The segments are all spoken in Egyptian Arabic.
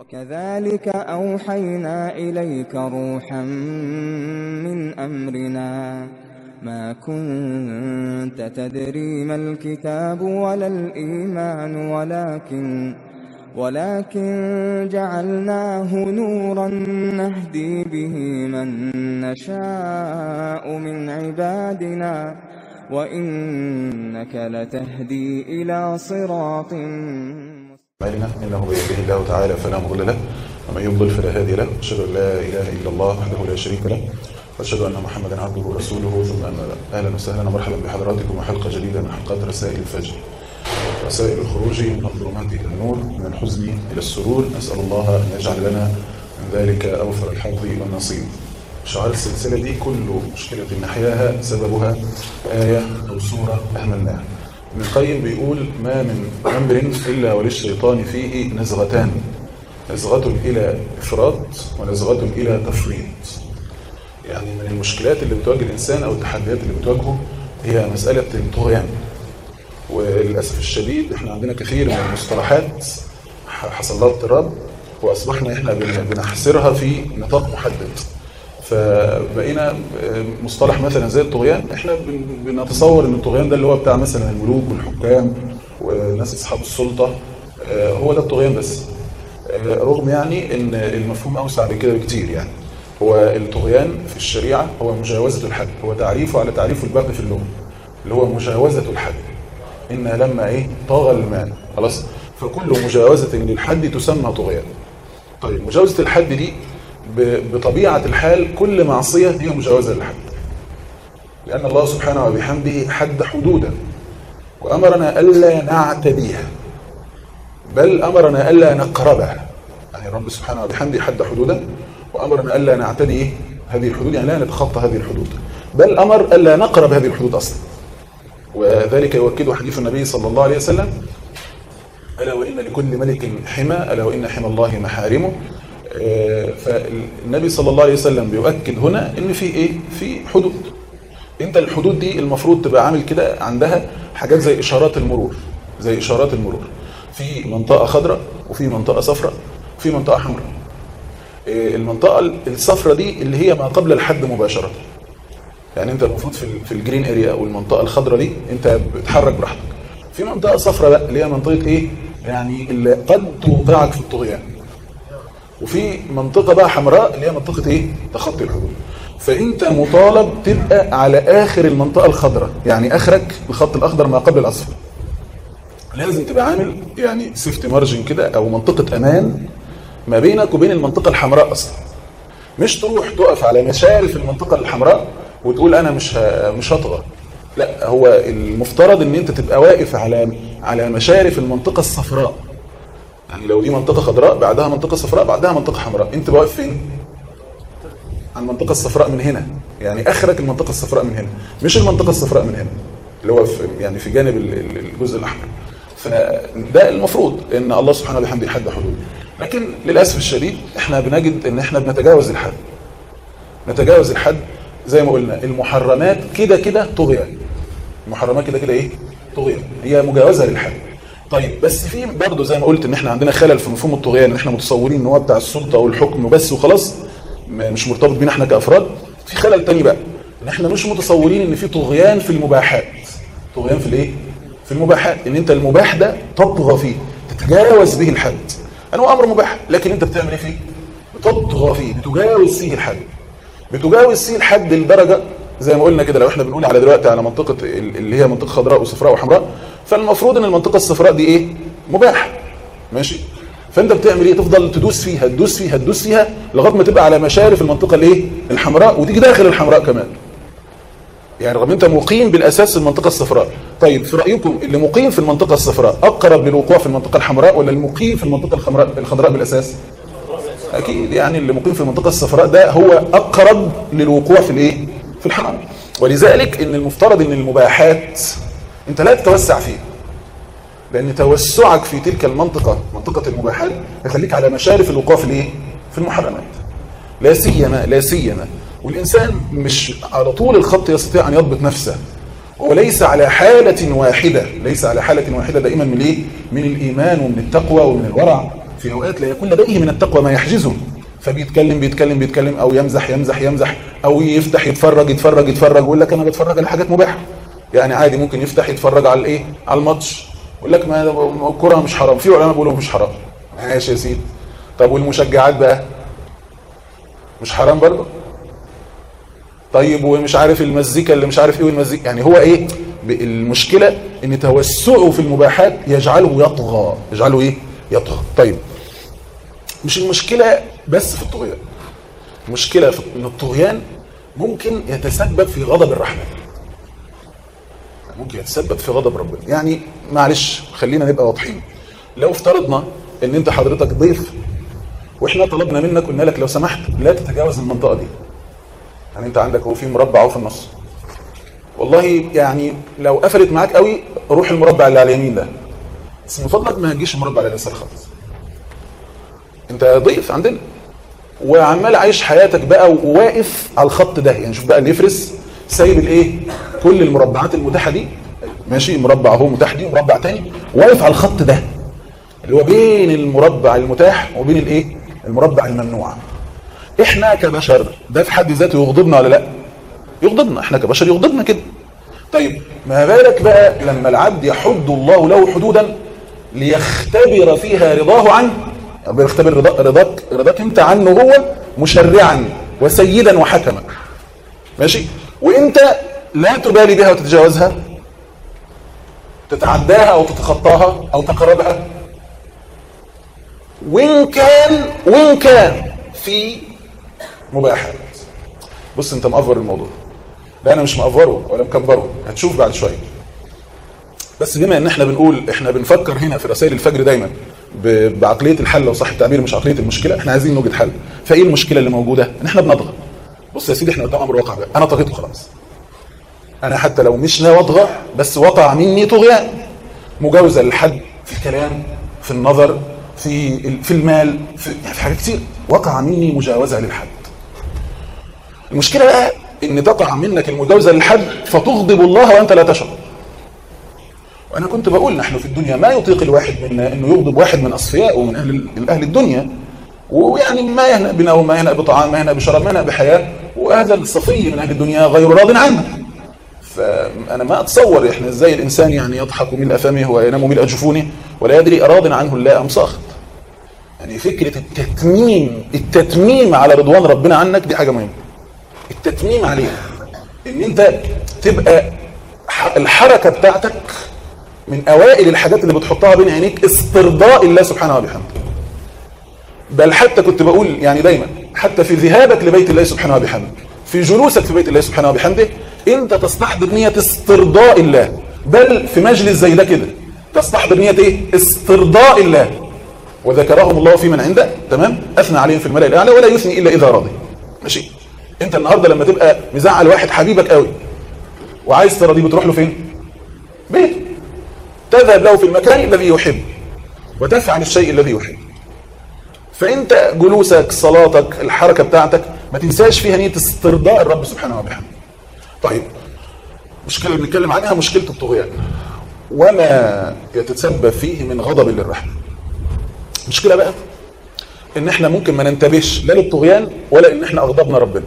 وكذلك أوحينا إليك روحا من أمرنا ما كنت تدري ما الكتاب ولا الإيمان ولكن ولكن جعلناه نورا نهدي به من نشاء من عبادنا وإنك لتهدي إلى صراط أعمالنا إنه بيده الله تعالى فلا مضل له ومن يضلل فلا هادي له أشهد أن لا إله إلا الله وحده لا شريك له وأشهد أن محمدا عبده ورسوله ثم أما بعد أهلا وسهلا ومرحبا بحضراتكم وحلقة جديدة من حلقات رسائل الفجر رسائل الخروج من الظلمات إلى النور من الحزن إلى السرور نسأل الله أن يجعل لنا من ذلك أوفر الحظ والنصيب شعار السلسلة دي كل مشكلة نحياها سببها آية أو سورة أهملناها ابن القيم بيقول ما من أمر إلا وللشيطان فيه نزغتان نزغة إلى إفراط ونزغة إلى تفريط يعني من المشكلات اللي بتواجه الإنسان أو التحديات اللي بتواجهه هي مسألة الطغيان وللأسف الشديد احنا عندنا كثير من المصطلحات حصل لها اضطراب وأصبحنا احنا بنحصرها في نطاق محدد فبقينا مصطلح مثلا زي الطغيان احنا بنتصور ان الطغيان ده اللي هو بتاع مثلا الملوك والحكام والناس اصحاب السلطه هو ده الطغيان بس رغم يعني ان المفهوم اوسع من كده بكتير يعني هو الطغيان في الشريعه هو مجاوزه الحد هو تعريفه على تعريفه الباقي في اللغه اللي هو مجاوزه الحد ان لما ايه طغى المال خلاص فكل مجاوزه للحد تسمى طغيان طيب مجاوزه الحد دي بطبيعة الحال كل معصية هي مجاوزة للحد لأن الله سبحانه وبحمده حد حدودا وأمرنا ألا نعتديها بل أمرنا ألا نقربها يعني رب سبحانه وبحمده حد حدودا وأمرنا ألا نعتدي هذه الحدود يعني لا نتخطى هذه الحدود بل أمر ألا نقرب هذه الحدود أصلا وذلك يؤكد حديث النبي صلى الله عليه وسلم ألا وإن لكل ملك حمى ألا وإن حمى الله محارمه فالنبي صلى الله عليه وسلم بيؤكد هنا ان في ايه في حدود انت الحدود دي المفروض تبقى عامل كده عندها حاجات زي اشارات المرور زي اشارات المرور في منطقه خضراء وفي منطقه صفراء وفي منطقه حمراء المنطقه الصفراء دي اللي هي ما قبل الحد مباشره يعني انت المفروض في في الجرين اريا او المنطقه الخضراء دي انت بتتحرك براحتك في منطقه صفراء بقى اللي هي منطقه ايه يعني اللي قد توقعك في الطغيان وفي منطقة بقى حمراء اللي هي منطقة ايه تخطي الحدود فانت مطالب تبقى على اخر المنطقة الخضراء يعني اخرك الخط الاخضر ما قبل الاصفر لازم تبقى عامل يعني سيفتي مارجن كده او منطقة امان ما بينك وبين المنطقة الحمراء اصلا مش تروح تقف على مشارف المنطقة الحمراء وتقول انا مش مش هطغى لا هو المفترض ان انت تبقى واقف على على مشارف المنطقة الصفراء يعني لو دي منطقة خضراء بعدها منطقة صفراء بعدها منطقة حمراء انت واقف فين على المنطقة الصفراء من هنا يعني اخرك المنطقة الصفراء من هنا مش المنطقة الصفراء من هنا اللي هو في يعني في جانب الجزء الاحمر فده المفروض ان الله سبحانه وبحمده يحد حدود لكن للاسف الشديد احنا بنجد ان احنا بنتجاوز الحد نتجاوز الحد زي ما قلنا المحرمات كده كده طغيان المحرمات كده كده ايه طغيان هي مجاوزه للحد طيب بس في برضه زي ما قلت ان احنا عندنا خلل في مفهوم الطغيان ان احنا متصورين ان هو بتاع السلطه والحكم وبس وخلاص مش مرتبط بينا احنا كافراد في خلل تاني بقى ان احنا مش متصورين ان في طغيان في المباحات طغيان في الايه في المباحات ان انت المباح ده تطغى فيه تتجاوز به الحد يعني هو امر مباح لكن انت بتعمل ايه فيه بتطغى فيه بتجاوز فيه الحد بتجاوز فيه الحد لدرجه زي ما قلنا كده لو احنا بنقول على دلوقتي على منطقه اللي هي منطقه خضراء وصفراء وحمراء فالمفروض ان المنطقه الصفراء دي ايه مباح ماشي فانت بتعمل ايه تفضل تدوس فيها تدوس فيها تدوس فيها لغايه ما تبقى على مشارف المنطقه الايه الحمراء وتيجي داخل الحمراء كمان يعني رغم انت مقيم بالاساس المنطقه الصفراء طيب في رايكم اللي مقيم في المنطقه الصفراء اقرب للوقوع في المنطقه الحمراء ولا المقيم في المنطقه الخضراء الخضراء بالاساس اكيد يعني اللي مقيم في المنطقه الصفراء ده هو اقرب للوقوع في الايه في الحرام ولذلك ان المفترض ان المباحات انت لا تتوسع فيه لان توسعك في تلك المنطقه منطقه المباحات يخليك على مشارف الوقوع في الايه في المحرمات لا سيما لا سيما والانسان مش على طول الخط يستطيع ان يضبط نفسه وليس على حالة واحدة ليس على حالة واحدة دائما من الايه من الايمان ومن التقوى ومن الورع في اوقات لا يكون لديه من التقوى ما يحجزه فبيتكلم بيتكلم بيتكلم او يمزح يمزح يمزح او يفتح يتفرج يتفرج يتفرج ويقول لك انا بتفرج على حاجات مباحه يعني عادي ممكن يفتح يتفرج على الايه على الماتش يقول لك ما الكره مش حرام في علماء بيقولوا مش حرام ماشي يا سيدي طب والمشجعات بقى مش حرام برضه طيب ومش عارف المزيكا اللي مش عارف ايه والمزيكا يعني هو ايه ب- المشكله ان توسعه في المباحات يجعله يطغى يجعله ايه يطغى طيب مش المشكله بس في الطغيان المشكله في ان الطغيان ممكن يتسبب في غضب الرحمن ممكن يتسبب في غضب ربنا يعني معلش خلينا نبقى واضحين لو افترضنا ان انت حضرتك ضيف واحنا طلبنا منك قلنا لك لو سمحت لا تتجاوز المنطقه دي يعني انت عندك هو في مربع اهو في النص والله يعني لو قفلت معاك قوي روح المربع اللي على اليمين ده بس من فضلك ما تجيش المربع اللي على اليسار خالص انت ضيف عندنا وعمال عايش حياتك بقى وواقف على الخط ده يعني شوف بقى اللي يفرس سايب الايه كل المربعات المتاحه دي ماشي مربع اهو متاح دي ومربع تاني واقف على الخط ده اللي هو بين المربع المتاح وبين الايه المربع الممنوع احنا كبشر ده في حد ذاته يغضبنا ولا لا يغضبنا احنا كبشر يغضبنا كده طيب ما بالك بقى لما العبد يحد الله له حدودا ليختبر فيها رضاه عنه يعني بيختبر رضا- رضاك رضاك انت عنه هو مشرعا وسيدا وحكما ماشي وانت لا تبالي بها وتتجاوزها تتعداها او تتخطاها او تقربها وان كان وان كان في مباحات بص انت مأفور الموضوع لا انا مش مأفره ولا مكبره هتشوف بعد شويه بس بما ان احنا بنقول احنا بنفكر هنا في رسائل الفجر دايما ب- بعقليه الحل لو صح التعبير مش عقليه المشكله احنا عايزين نوجد حل فايه المشكله اللي موجوده ان احنا بنضغط بص يا سيدي احنا قدام امر واقع بقى انا طغيت خلاص انا حتى لو مش ناوي اطغى بس وقع مني طغيان مجاوزه للحد في الكلام في النظر في ال- في المال في, يعني في حاجات كتير وقع مني مجاوزه للحد المشكله بقى ان تقع منك المجاوزه للحد فتغضب الله وانت لا تشعر وانا كنت بقول نحن في الدنيا ما يطيق الواحد منا انه يغضب واحد من اصفيائه ومن اهل من اهل الدنيا ويعني ما يهنأ بنوم ما يهنأ بطعام ما يهنأ بشراب ما يهنأ بحياه وهذا الصفي من اهل الدنيا غير راض عنه فانا ما اتصور احنا ازاي الانسان يعني يضحك ملء فمه وينام ملء جفونه ولا يدري راض عنه الله ام ساخط يعني فكره التتميم التتميم على رضوان ربنا عنك دي حاجه مهمه التتميم عليه ان انت تبقى ح- الحركه بتاعتك من اوائل الحاجات اللي بتحطها بين عينيك استرضاء الله سبحانه وبحمده بل حتى كنت بقول يعني دايما حتى في ذهابك لبيت الله سبحانه وبحمده في جلوسك في بيت الله سبحانه وبحمده انت تستحضر نيه استرضاء الله بل في مجلس زي ده كده تستحضر نيه ايه استرضاء الله وذكرهم الله في من عنده تمام اثنى عليهم في الملأ الاعلى ولا يثني الا اذا رضي ماشي انت النهارده لما تبقى مزعل واحد حبيبك قوي وعايز ترضيه بتروح له فين بيته تذهب له في المكان الذي يحب وتفعل الشيء الذي يحب فانت جلوسك صلاتك الحركه بتاعتك ما تنساش فيها نيه استرضاء الرب سبحانه وبحمده طيب المشكله اللي بنتكلم عنها مشكله الطغيان وما يتسبب فيه من غضب للرحمه المشكله بقى ان احنا ممكن ما ننتبهش لا للطغيان ولا ان احنا اغضبنا ربنا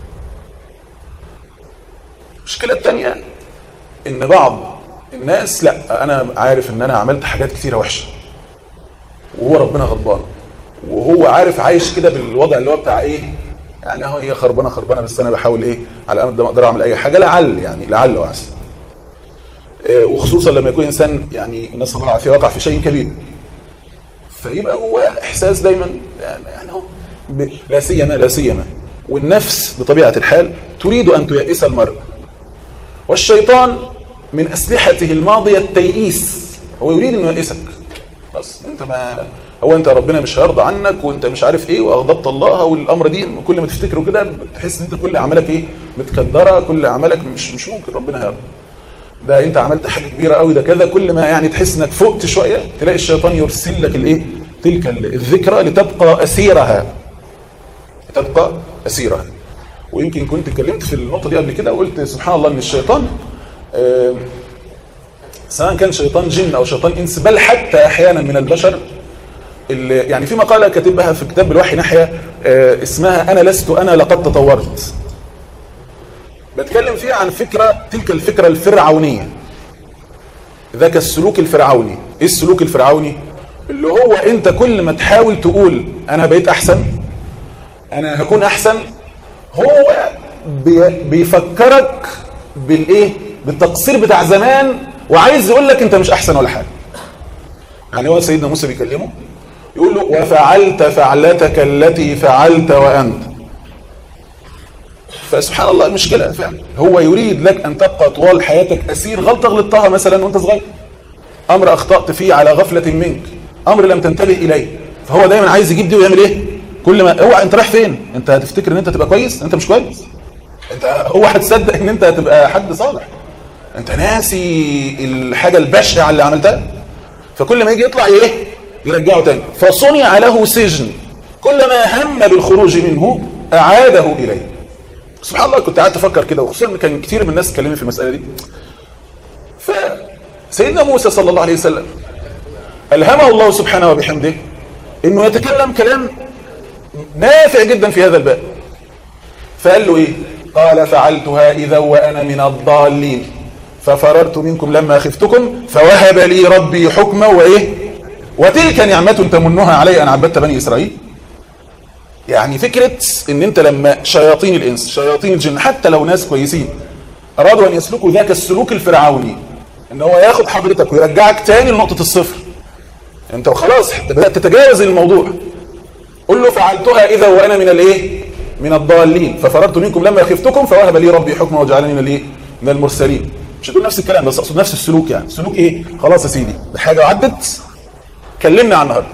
المشكله الثانيه ان بعض الناس لا انا عارف ان انا عملت حاجات كثيره وحشه وهو ربنا غضبان وهو عارف عايش كده بالوضع اللي هو بتاع ايه يعني اهو هي خربانه خربانه بس انا بحاول ايه على قد ما اقدر اعمل اي حاجه لعل يعني لعل وعسى إيه، وخصوصا لما يكون انسان يعني الناس الله العافيه وقع في شيء كبير فيبقى هو احساس دايما يعني يعني هو ب- لا سيما لا سيما والنفس بطبيعه الحال تريد ان تيأس المرء والشيطان من اسلحته الماضيه التيئيس هو يريد انه ييأسك بس انت ما هو انت ربنا مش هيرضى عنك وانت مش عارف ايه واغضبت الله والامر دي كل ما تفتكره كده بتحس ان انت كل اعمالك ايه متكدره كل اعمالك مش مش ممكن ربنا هيرضى ده انت عملت حاجه كبيره قوي ده كذا كل ما يعني تحس انك فقت شويه تلاقي الشيطان يرسل لك الايه تلك الذكرى لتبقى اسيرها تبقى اسيرها ويمكن كنت اتكلمت في النقطه دي قبل كده وقلت سبحان الله ان الشيطان آه، سواء كان شيطان جن او شيطان انس بل حتى احيانا من البشر ال- يعني في مقاله كاتبها في كتاب الوحي ناحيه آه، اسمها انا لست انا لقد تطورت بتكلم فيها عن فكره تلك الفكره الفرعونيه ذاك السلوك الفرعوني ايه السلوك الفرعوني اللي هو انت كل ما تحاول تقول انا بقيت احسن انا هكون احسن هو بي- بيفكرك بالايه بالتقصير بتاع زمان وعايز يقول لك انت مش احسن ولا حاجه يعني هو سيدنا موسى بيكلمه يقول له وفعلت فعلتك التي فعلت وانت فسبحان الله المشكله فعلا هو يريد لك ان تبقى طوال حياتك اسير غلطه غلطتها مثلا وانت صغير امر اخطات فيه على غفله منك امر لم تنتبه اليه فهو دايما عايز يجيب دي ويعمل ايه كل ما اوعى انت رايح فين انت هتفتكر ان انت تبقى كويس انت مش كويس انت هو هتصدق ان انت هتبقى حد صالح انت ناسي الحاجه البشعه اللي عملتها فكل ما يجي يطلع ايه يرجعه تاني فصنع له سجن كلما هم بالخروج منه اعاده اليه سبحان الله كنت قاعد افكر كده وخصوصا ان كان كتير من الناس اتكلموا في المساله دي فسيدنا موسى صلى الله عليه وسلم الهمه الله سبحانه وبحمده انه يتكلم كلام نافع جدا في هذا الباب فقال له ايه قال فعلتها اذا وانا من الضالين ففررت منكم لما خفتكم فوهب لي ربي حكما وايه وتلك نعمه تمنها علي ان عبدت بني اسرائيل يعني فكره ان انت لما شياطين الانس شياطين الجن حتى لو ناس كويسين ارادوا ان يسلكوا ذاك السلوك الفرعوني ان هو ياخد حضرتك ويرجعك تاني لنقطه الصفر انت وخلاص بدات تتجاوز الموضوع قل له فعلتها اذا وانا من الايه من الضالين ففررت منكم لما خفتكم فوهب لي ربي حكما وجعلني من الايه من المرسلين مش هتقول نفس الكلام بس اقصد نفس السلوك يعني سلوك ايه خلاص يا سيدي ده حاجه عدت كلمنا عن النهارده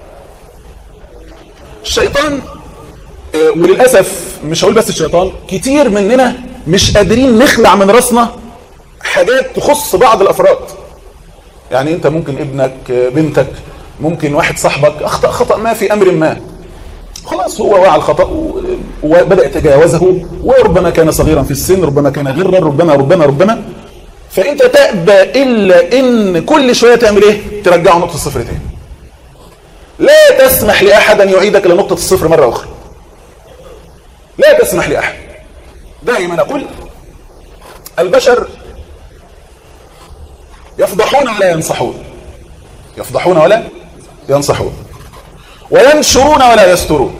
الشيطان آه، وللاسف مش هقول بس الشيطان كتير مننا مش قادرين نخلع من راسنا حاجات تخص بعض الافراد يعني انت ممكن ابنك آه، بنتك ممكن واحد صاحبك اخطا خطا ما في امر ما خلاص هو وعى الخطا و- وبدا يتجاوزه وربما كان صغيرا في السن ربما كان غرا ربما ربما ربما فانت تأبى الا ان كل شويه تعمل ايه ترجعه نقطه الصفر تاني لا تسمح لاحد ان يعيدك لنقطه الصفر مره اخرى لا تسمح لاحد دائما اقول البشر يفضحون ولا ينصحون يفضحون ولا ينصحون وينشرون ولا يسترون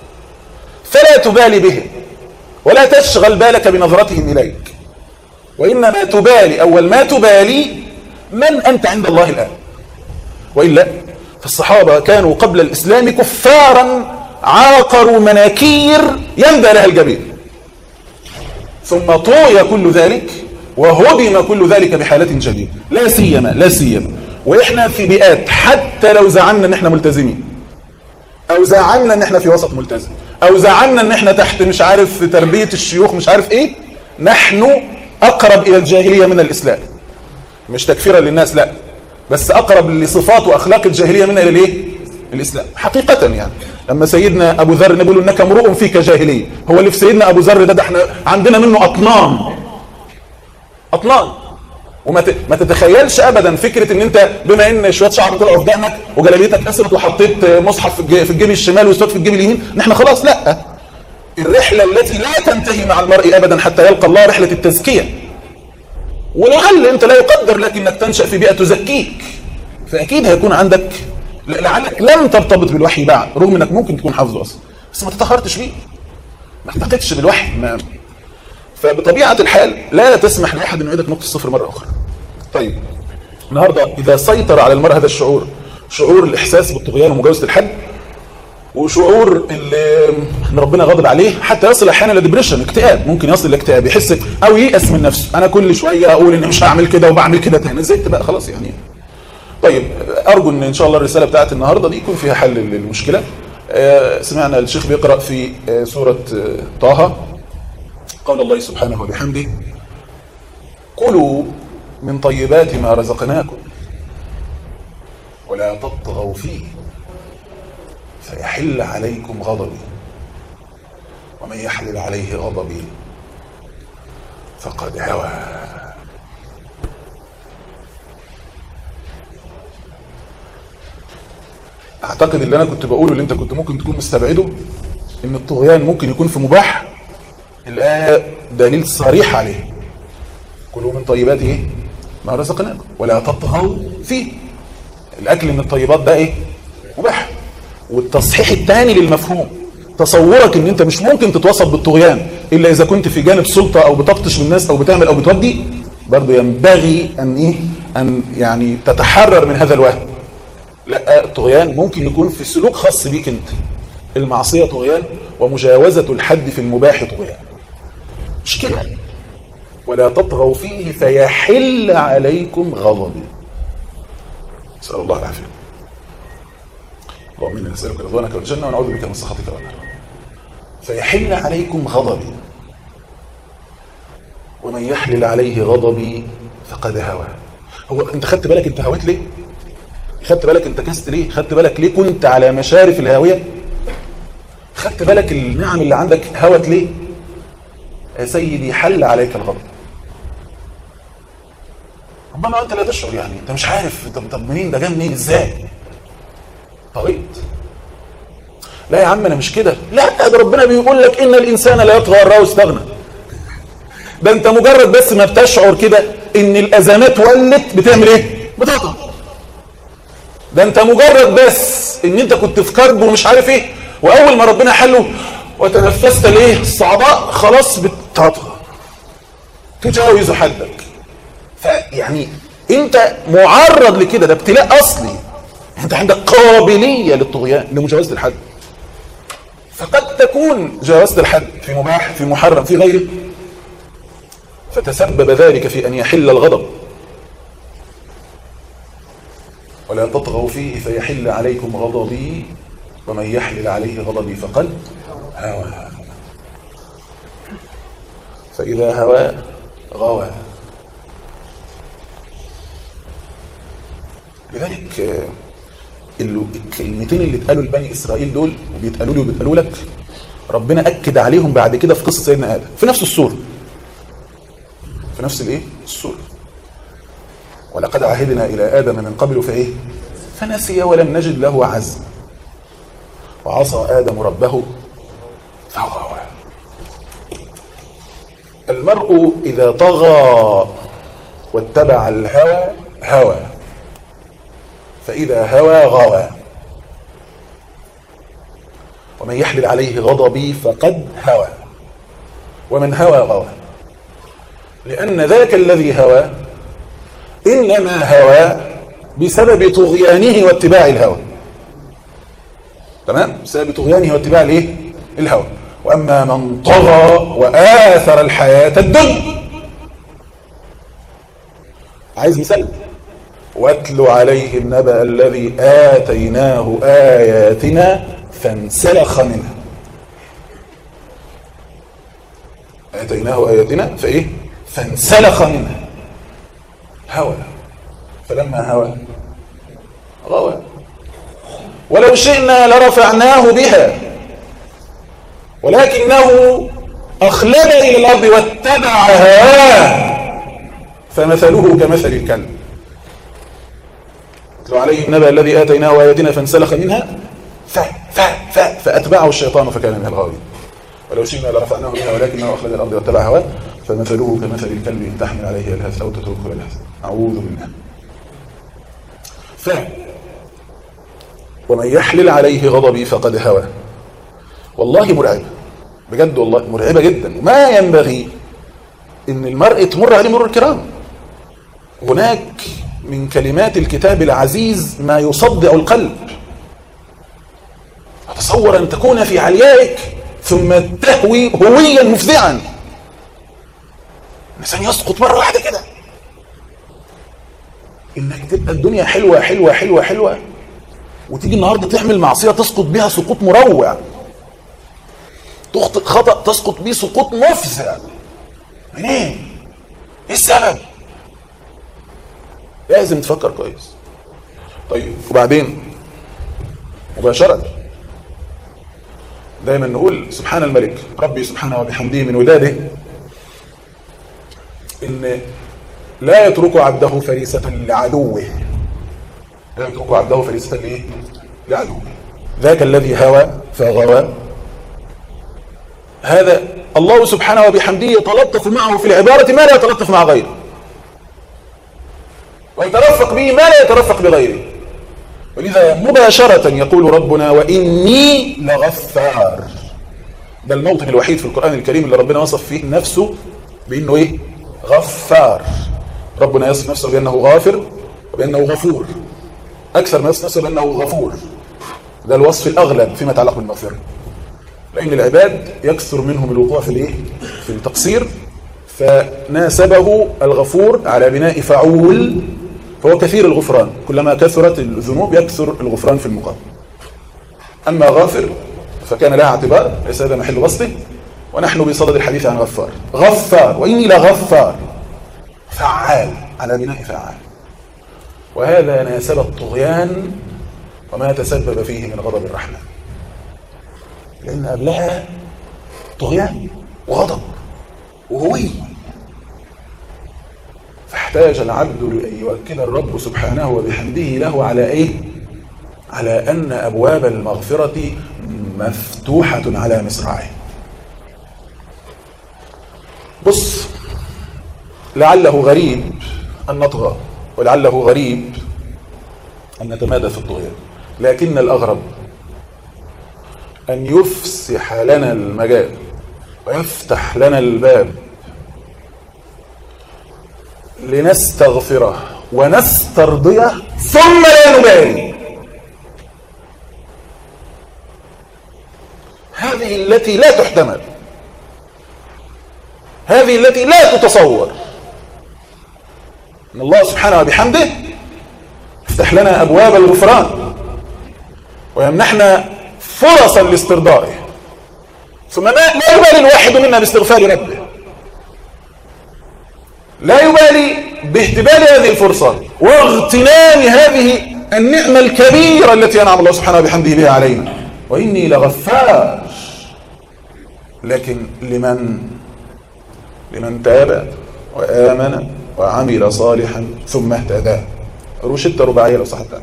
فلا تبالي بهم ولا تشغل بالك بنظرتهم إليك وإنما تبالي أول ما تبالي من أنت عند الله الآن وإلا فالصحابة كانوا قبل الإسلام كفارا عاقروا مناكير ينبى لها الجبين ثم طوي كل ذلك وهدم كل ذلك بحالة جديدة لا سيما لا سيما واحنا في بيئات حتى لو زعمنا ان احنا ملتزمين او زعمنا ان احنا في وسط ملتزم او زعمنا ان احنا تحت مش عارف تربية الشيوخ مش عارف ايه نحن اقرب الى الجاهلية من الاسلام مش تكفيرا للناس لا بس اقرب لصفات واخلاق الجاهلية منها الى الايه الاسلام حقيقة يعني لما سيدنا ابو ذر نقول انك امرؤ فيك جاهلية هو اللي في سيدنا ابو ذر ده, ده احنا عندنا منه اطنان اطنان وما ت... ما تتخيلش ابدا فكره ان انت بما ان شويه شعر طلعوا في دقنك وجلابيتك قصرت وحطيت مصحف في الج- في الجيب الشمال وسواد في الجيب اليمين ان احنا خلاص لا الرحله التي لا تنتهي مع المرء ابدا حتى يلقى الله رحله التزكيه ولعل انت لا يقدر لك انك تنشا في بيئه تزكيك فاكيد هيكون عندك لعلك لم ترتبط بالوحي بعد رغم انك ممكن تكون حافظه اصلا بس ما تطهرتش بيه ما اعتقدش بالوحي ما فبطبيعه الحال لا تسمح لاحد انه يعيدك نقطه الصفر مره اخرى طيب النهارده اذا سيطر على المرء هذا الشعور شعور الاحساس بالطغيان ومجاوزه الحد وشعور اللي ان ربنا غاضب عليه حتى يصل احيانا لدبريشن اكتئاب ممكن يصل لاكتئاب يحس او ييأس من نفسه انا كل شويه اقول اني مش هعمل كده وبعمل كده تاني زهقت بقى خلاص يعني طيب ارجو ان ان شاء الله الرساله بتاعت النهارده دي يكون فيها حل للمشكله آه، سمعنا الشيخ بيقرا في آه، سوره آه، طه قول الله سبحانه وبحمده كلوا من طيبات ما رزقناكم ولا تطغوا فيه فيحل عليكم غضبي ومن يحلل عليه غضبي فقد هوى اعتقد اللي انا كنت بقوله اللي انت كنت ممكن تكون مستبعده ان الطغيان ممكن يكون في مباح الايه دليل صريح عليه كلوا من طيبات ايه ما رزقناكم ولا تطغوا فيه الاكل من الطيبات ده ايه مباح والتصحيح الثاني للمفهوم تصورك ان انت مش ممكن تتوصف بالطغيان الا اذا كنت في جانب سلطه او بتبطش بالناس او بتعمل او بتودي برضه ينبغي ان ايه ان يعني تتحرر من هذا الوهم لا الطغيان ممكن يكون في سلوك خاص بيك انت المعصيه طغيان ومجاوزه الحد في المباح طغيان مش كده ولا تطغوا فيه فيحل عليكم غضبي نسال الله العافيه اللهم انا نسالك رضوانك والجنه ونعوذ بك من سخطك والنار فيحل عليكم غضبي ومن يحلل عليه غضبي فقد هوى هو انت خدت بالك انت هويت ليه خدت بالك انت كست ليه خدت بالك ليه كنت على مشارف الهاويه خدت بالك النعم اللي عندك هوت ليه يا سيدي حل عليك الغضب ربما انت لا تشعر يعني انت مش عارف طب طب منين ده جه منين ازاي طريقت لا يا عم انا مش كده لا ده ربنا بيقول لك ان الانسان لا يطغى ان راه استغنى ده انت مجرد بس ما بتشعر كده ان الازمات ولت بتعمل ايه بتطغى ده انت مجرد بس ان انت كنت في كرب ومش عارف ايه واول ما ربنا حله وتنفست الايه الصعباء خلاص بتطغى تجاوز حدك فيعني انت معرض لكده ده ابتلاء اصلي انت عندك قابليه للطغيان لمجاوزه الحد فقد تكون جاوزت الحد في مباح في محرم في غيره فتسبب ذلك في ان يحل الغضب ولا تطغوا فيه فيحل عليكم غضبي ومن يحلل عليه غضبي فقد هوى فإذا هوى غوى لذلك الكلمتين اللي اتقالوا لبني اسرائيل دول وبيتقالوا لي وبيتقالوا لك ربنا اكد عليهم بعد كده في قصه سيدنا ادم في نفس السوره في نفس الايه السوره ولقد عهدنا الى ادم من قبل فايه فنسي ولم نجد له عزما وعصى ادم ربه فغوى المرء اذا طغى واتبع الهوى هوى فإذا هوى غوى ومن يحلل عليه غضبي فقد هوى ومن هوى غوى لأن ذاك الذي هوى إنما هوى بسبب طغيانه واتباع الهوى تمام بسبب طغيانه واتباع الايه الهوى واما من طغى واثر الحياه الدنيا عايز مثال واتل عليهم نبأ الذي آتيناه آياتنا فانسلخ منها آتيناه آياتنا فإيه فانسلخ منها هوى فلما هوى غوى ولو شئنا لرفعناه بها ولكنه أخلد إلى الأرض واتبع هواه فمثله كمثل الكلب اتلو عليهم نبأ الذي آتيناه آياتنا فانسلخ منها ف ف ف فأتبعه الشيطان فكان من الغاوين ولو شئنا لرفعناه بها ولكنه أخلد الأرض واتبع هواه فمثله كمثل الكلب إن تحمل عليه يلهث أو تتركه يلهث أعوذ بالله ف ومن يحلل عليه غضبي فقد هوى والله مرعبة بجد والله مرعبة جدا ما ينبغي ان المرء تمر عليه مرور الكرام هناك من كلمات الكتاب العزيز ما يصدع القلب أتصور أن تكون في عليائك ثم تهوي هويا مفزعا الإنسان يسقط مرة واحدة كده إنك تبقى الدنيا حلوة حلوة حلوة حلوة وتيجي النهاردة تعمل معصية تسقط بها سقوط مروع تخطئ خطأ تسقط به سقوط مفزع منين؟ ايه السبب؟ لازم تفكر كويس طيب وبعدين مباشرة دايما نقول سبحان الملك ربي سبحانه وبحمده من ولاده ان لا يترك عبده فريسة لعدوه لا يترك عبده فريسة لايه؟ لعدوه ذاك الذي هوى فغوى هذا الله سبحانه وبحمده يتلطف معه في العبارة ما لا يتلطف مع غيره ويترفق به ما لا يترفق بغيره ولذا مباشرة يقول ربنا وإني لغفار ده الموطن الوحيد في القرآن الكريم اللي ربنا وصف فيه نفسه بأنه إيه غفار ربنا يصف نفسه بأنه غافر وبأنه غفور أكثر ما يصف نفسه بأنه غفور ده الوصف الأغلب فيما يتعلق بالمغفرة لأن العباد يكثر منهم الوقوع في الإيه؟ في التقصير فناسبه الغفور على بناء فعول فهو كثير الغفران كلما كثرت الذنوب يكثر الغفران في المقام أما غافر فكان لها اعتبار ليس هذا محل بسطه ونحن بصدد الحديث عن غفار غفار وإني لغفار فعال على بناء فعال وهذا ناسب الطغيان وما تسبب فيه من غضب الرحمن لأن قبلها طغيان وغضب وهوي فاحتاج العبد لأن يؤكد الرب سبحانه وبحمده له على إيه؟ على أن أبواب المغفرة مفتوحة على مصراعيه بص لعله غريب أن نطغى ولعله غريب أن نتمادى في الطغيان لكن الأغرب أن يفسح لنا المجال ويفتح لنا الباب لنستغفره ونسترضيه ثم لا نبالي هذه التي لا تحتمل هذه التي لا تتصور ان الله سبحانه وبحمده يفتح لنا ابواب الغفران ويمنحنا فرصا لاسترضائه ثم ما لا يبالي الواحد منا باستغفار ربه لا يبالي باهتبال هذه الفرصة واغتنام هذه النعمة الكبيرة التي أنعم الله سبحانه وبحمده بها علينا وإني لغفار لكن لمن لمن تاب وآمن وعمل صالحا ثم اهتدى روشتة رباعية لو صحت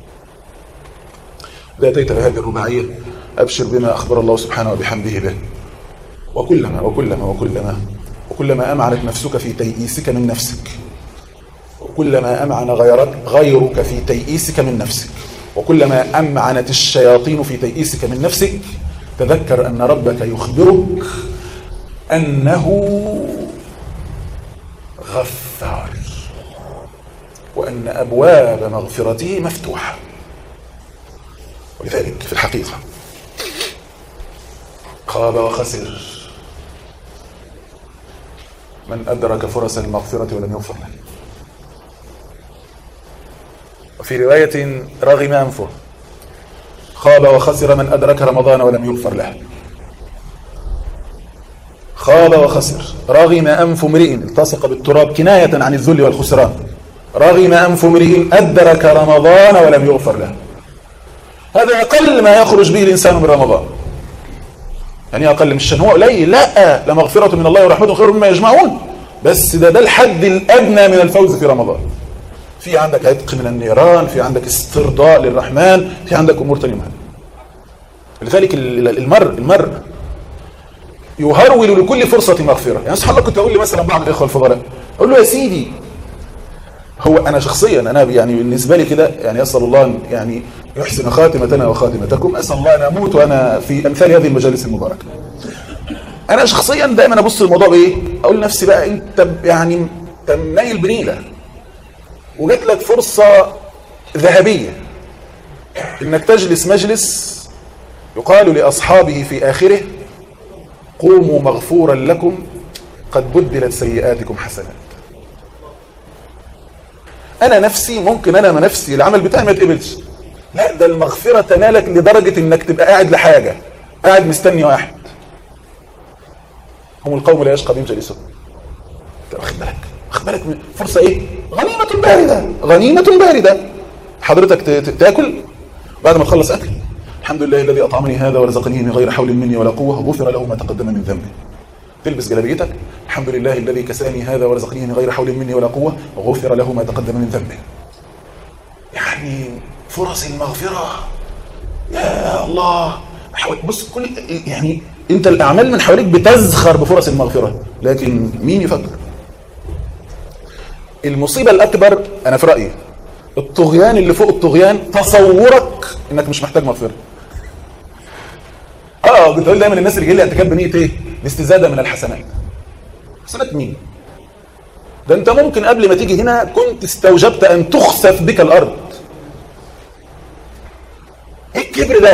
إذا أتيت بهذه الرباعية أبشر بما أخبر الله سبحانه وبحمده به وكلما وكلما وكلما وكلما أمعنت نفسك في تيئيسك من نفسك وكلما أمعن غيرك غيرك في تيئيسك من نفسك وكلما أمعنت الشياطين في تيئيسك من نفسك تذكر أن ربك يخبرك أنه غفار وأن أبواب مغفرته مفتوحة ولذلك في الحقيقة خاب وخسر من أدرك فرص المغفرة ولم يغفر له وفي رواية رغم أنفه خاب وخسر من أدرك رمضان ولم يغفر له خاب وخسر رغم أنف امرئ التصق بالتراب كناية عن الذل والخسران رغم أنف امرئ أدرك رمضان ولم يغفر له هذا أقل ما يخرج به الإنسان من رمضان يعني أقل مش هو قليل لا لمغفرة من الله ورحمته خير مما يجمعون بس ده ده الحد الأدنى من الفوز في رمضان في عندك عتق من النيران في عندك استرضاء للرحمن في عندك أمور تانية مهمة لذلك المر المر يهرول لكل فرصة مغفرة يعني سبحان الله كنت أقول لي مثلا بعض الإخوة الفضلاء أقول له يا سيدي هو أنا شخصيا أنا يعني بالنسبة لي كده يعني أسأل الله أن يعني يحسن خاتمتنا وخاتمتكم أسأل الله أن أموت وأنا في أمثال هذه المجالس المباركة أنا شخصيا دائما أبص الموضوع بإيه أقول لنفسي بقى أنت يعني أنت منيل بنيلة وجات لك فرصة ذهبية إنك تجلس مجلس يقال لأصحابه في آخره قوموا مغفورا لكم قد بدلت سيئاتكم حسنات انا نفسي ممكن انا نفسي العمل بتاعي ما يتقبلش لا ده المغفرة تنالك لدرجة انك تبقى قاعد لحاجة قاعد مستني واحد هم القوم لا يشقى بهم جليسهم واخد بالك واخد بالك من فرصة ايه غنيمة باردة غنيمة باردة حضرتك تاكل بعد ما تخلص اكل الحمد لله الذي اطعمني هذا ورزقنيه من غير حول مني ولا قوه غفر له ما تقدم من ذنبه تلبس جلابيتك الحمد لله الذي كساني هذا ورزقنيه من غير حول مني ولا قوه غفر له ما تقدم من ذنبه يعني فرص المغفره يا الله حوالي بص كل يعني انت الاعمال من حواليك بتزخر بفرص المغفره لكن مين يفكر المصيبه الاكبر انا في رايي الطغيان اللي فوق الطغيان تصورك انك مش محتاج مغفره اه كنت اقول دايما الناس اللي جايه لي اعتكاف بنيه ايه الاستزاده من الحسنات حسنات مين ده انت ممكن قبل ما تيجي هنا كنت استوجبت ان تخسف بك الارض ايه الكبر ده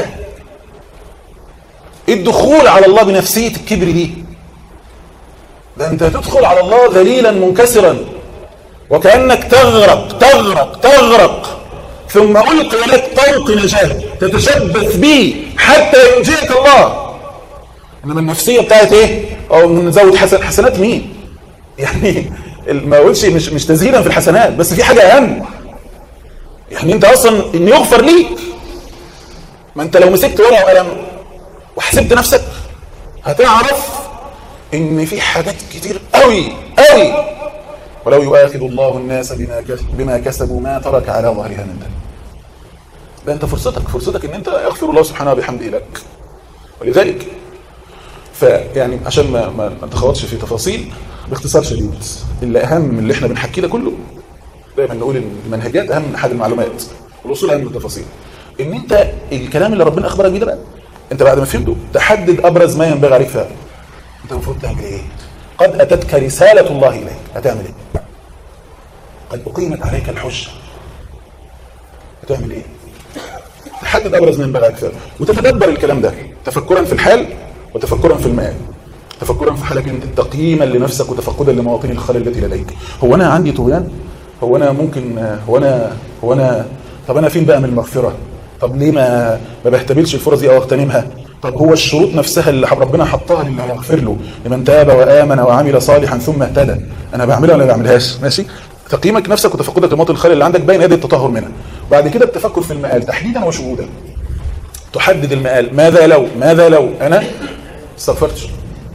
الدخول على الله بنفسيه الكبر دي ده انت تدخل على الله ذليلا منكسرا وكانك تغرق تغرق تغرق ثم القي لك طوق نجاه تتشبث به حتى ينجيك الله انما النفسيه بتاعت ايه او نزود حسن حسنات مين يعني ما اقولش مش مش تزهيدا في الحسنات بس في حاجه اهم يعني انت اصلا ان يغفر ليك ما انت لو مسكت ورقه وقلم وحسبت نفسك هتعرف ان في حاجات كتير قوي قوي ولو يؤاخذ الله الناس بما بما كسبوا ما ترك على ظهرها من ذنب ده انت فرصتك فرصتك ان انت يغفر الله سبحانه وبحمده لك ولذلك فيعني عشان ما ما نتخوضش في تفاصيل باختصار شديد اللي اهم من اللي احنا بنحكيه ده كله دايما نقول ان المنهجات اهم من حاجه المعلومات والوصول اهم من التفاصيل ان انت الكلام اللي ربنا اخبرك بيه ده بقى انت بعد ما فهمته تحدد ابرز ما ينبغي عليك فعله انت المفروض تعمل ايه قد اتتك رساله الله اليك هتعمل ايه قد اقيمت عليك الحجه هتعمل ايه تحدد ابرز ما ينبغي عليك فعله وتتدبر الكلام ده تفكرا في الحال وتفكرا في المآل تفكرا في حالك انت تقييما لنفسك وتفقدا لمواطن الخلل التي لديك هو انا عندي طغيان هو انا ممكن هو انا هو انا طب انا فين بقى من المغفره طب ليه ما ما بهتبلش الفرص دي او اغتنمها طب هو الشروط نفسها اللي ربنا حطها للي هيغفر له لمن تاب وامن وعمل صالحا ثم اهتدى انا بعملها ولا ما بعملهاش ماشي تقييمك نفسك وتفقدك لمواطن الخلل اللي عندك باين ادي التطهر منها بعد كده التفكر في المآل تحديدا وشهودا تحدد المآل ماذا لو ماذا لو انا استغفرتش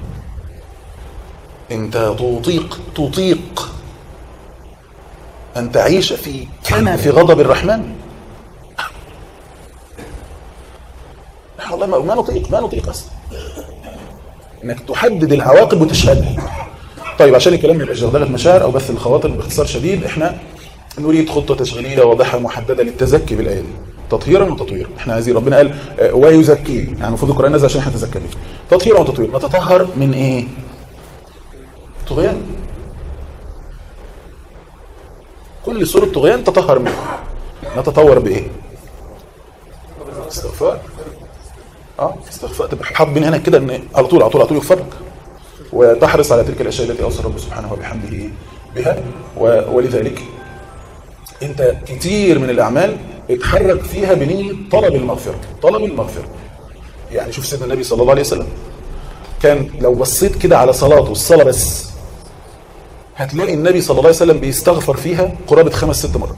انت تطيق تطيق ان تعيش في كنف غضب الرحمن والله ما, ما نطيق ما نطيق اصلا انك تحدد العواقب وتشهدها طيب عشان الكلام ما يبقاش دغدغه مشاعر او بث الخواطر باختصار شديد احنا نريد خطه تشغيليه واضحه محدده للتزكي بالايه دي تطهيرا وتطويرا احنا عايزين ربنا قال آه، ويزكي يعني المفروض القران نزل عشان احنا نتزكى بيه تطهيرا وتطويرا نتطهر من ايه طغيان كل صوره طغيان تطهر منها نتطور بايه استغفار اه استغفار تبقى حاط بين هنا كده ان على طول على طول على طول يغفر لك وتحرص على تلك الاشياء التي اوصى الرب سبحانه وبحمده بها و- ولذلك انت كتير من الاعمال اتحرك فيها بنيه طلب المغفره طلب المغفره يعني شوف سيدنا النبي صلى الله عليه وسلم كان لو بصيت كده على صلاته الصلاه بس هتلاقي النبي صلى الله عليه وسلم بيستغفر فيها قرابه خمس ست مرات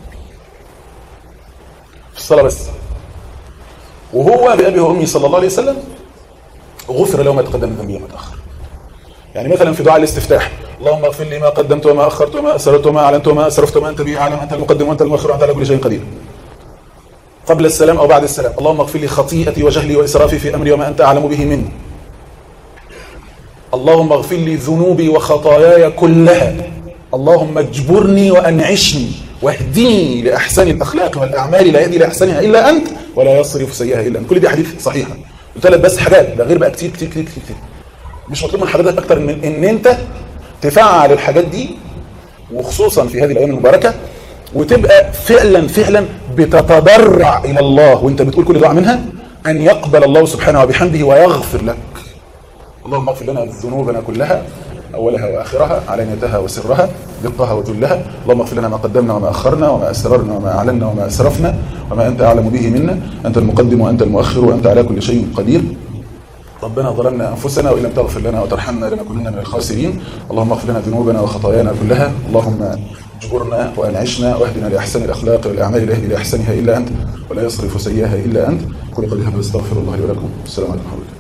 في الصلاه بس وهو بأبي وأمي صلى الله عليه وسلم غفر له ما تقدم من ذنبه وما تأخر يعني مثلا في دعاء الاستفتاح اللهم اغفر لي ما قدمت وما أخرت وما أسررت وما أعلنت وما أسرفت وما أنت به أعلم أنت المقدم وأنت المؤخر وأنت على كل شيء قدير قبل السلام أو بعد السلام اللهم اغفر لي خطيئتي وجهلي وإسرافي في أمري وما أنت أعلم به مني اللهم اغفر لي ذنوبي وخطاياي كلها اللهم اجبرني وانعشني واهدني لاحسن الاخلاق والاعمال لا يهدي لاحسنها الا انت ولا يصرف سيئها الا انت كل دي حديث صحيحه قلت لك بس حاجات ده غير بقى كتير كتير كتير كتير, كتير. مش مطلوب من حضرتك اكتر من ان انت تفعل الحاجات دي وخصوصا في هذه الايام المباركه وتبقى فعلا فعلا بتتضرع الى الله وانت بتقول كل دعاء منها ان يقبل الله سبحانه وبحمده ويغفر لك اللهم اغفر لنا ذنوبنا كلها اولها واخرها علانيتها وسرها دقها وجلها اللهم اغفر لنا ما قدمنا وما اخرنا وما اسررنا وما اعلنا وما اسرفنا وما انت اعلم به منا انت المقدم وانت المؤخر وانت على كل شيء قدير ربنا ظلمنا انفسنا وان لم تغفر لنا وترحمنا لنكونن من الخاسرين اللهم اغفر لنا ذنوبنا وخطايانا كلها اللهم اجبرنا وانعشنا واهدنا لاحسن الاخلاق والاعمال لا يهدي لاحسنها الا انت ولا يصرف سيئها الا انت كل قولي هذا استغفر الله لي ولكم السلام عليكم ورحمه الله